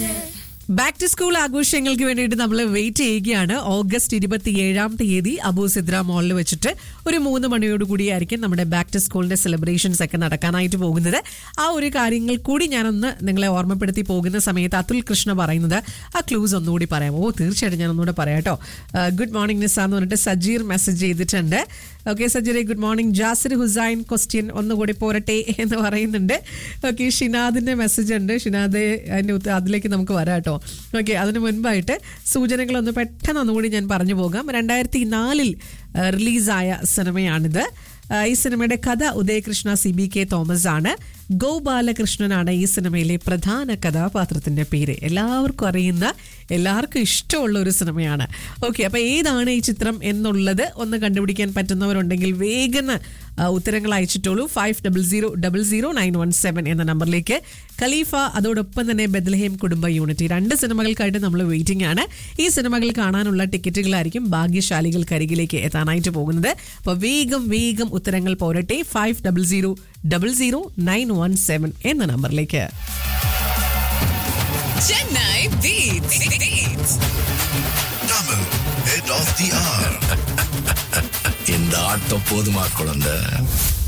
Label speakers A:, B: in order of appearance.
A: Back to school ആഘോഷങ്ങൾക്ക് വേണ്ടിയിട്ട് നമ്മൾ വെയിറ്റ് ചെയ്യുകയാണ് ഓഗസ്റ്റ് ഇരുപത്തിയേഴാം തീയതി അബു സിദ്ര മോളിൽ വെച്ചിട്ട് ഒരു മൂന്ന് മണിയോട് കൂടിയായിരിക്കും നമ്മുടെ ബാക്ക് ടു സ്കൂളിന്റെ സെലിബ്രേഷൻസ് ഒക്കെ നടക്കാനായിട്ട് പോകുന്നത് ആ ഒരു കാര്യങ്ങൾ കൂടി ഞാനൊന്ന് നിങ്ങളെ ഓർമ്മപ്പെടുത്തി പോകുന്ന സമയത്ത് അതുൽ കൃഷ്ണ പറയുന്നത് ആ ക്ലൂസ് ഒന്നുകൂടി പറയാം ഓ തീർച്ചയായിട്ടും ഞാൻ ഒന്നുകൂടെ പറയാം കേട്ടോ ഗുഡ് മോർണിംഗ് നിസ എന്ന് പറഞ്ഞിട്ട് സജീർ മെസ്സേജ് ചെയ്തിട്ടുണ്ട് ഓക്കെ സജീറെ good morning Jasir Hussain question ഒന്നുകൂടി പോരട്ടെ എന്ന് പറയുന്നുണ്ട് ഓക്കെ ഷിനാദിന്റെ മെസ്സേജ് ഉണ്ട് ഷിനാദ് അതിന്റെ ഉത്ത- അതിലേക്ക് നമുക്ക് വരാം കേട്ടോ ഓക്കെ അതിന് മുൻപായിട്ട് സൂചനകളൊന്ന് പെട്ടെന്ന് ഒന്നുകൂടി ഞാൻ പറഞ്ഞു പോകാം രണ്ടായിരത്തി നാലിൽ റിലീസായ സിനിമയാണിത് ആ, ഈ സിനിമയുടെ കഥ Udayakrishna C B K Thomas ആണ് ഗോപാലകൃഷ്ണനാണ് ഈ സിനിമയിലെ പ്രധാന കഥാപാത്രത്തിന്റെ പേര് എല്ലാവർക്കും അറിയുന്ന എല്ലാവർക്കും ഇഷ്ടമുള്ള ഒരു സിനിമയാണ് ഓക്കെ അപ്പൊ ഏതാണ് ഈ ചിത്രം എന്നുള്ളത് ഒന്ന് കണ്ടുപിടിക്കാൻ പറ്റുന്നവരുണ്ടെങ്കിൽ വേഗം ആ, ഉത്തരങ്ങൾ അയച്ചിട്ടുള്ളൂ five double zero double zero nine one seven എന്ന നമ്പറിലേക്ക് ഖലീഫ അതോടൊപ്പം തന്നെ ബെദ്ലഹേം കുടുംബ യൂണിറ്റ് ഈ രണ്ട് സിനിമകൾക്കായിട്ട് നമ്മൾ വെയിറ്റിംഗ് ആണ് ഈ സിനിമകൾ കാണാനുള്ള ടിക്കറ്റുകളായിരിക്കും ഭാഗ്യശാലികൾക്കരികിലേക്ക് എത്താനായിട്ട് പോകുന്നത് അപ്പോൾ വേഗം വേഗം ഉത്തരങ്ങൾ പോരട്ടെ five double zero double zero nine one seven എന്ന നമ്പറിലേക്ക്
B: Chennai Beats. Beats.
C: Tamil, head of the hour.
D: இந்த ஆட்டம் போதுமா குழந்தை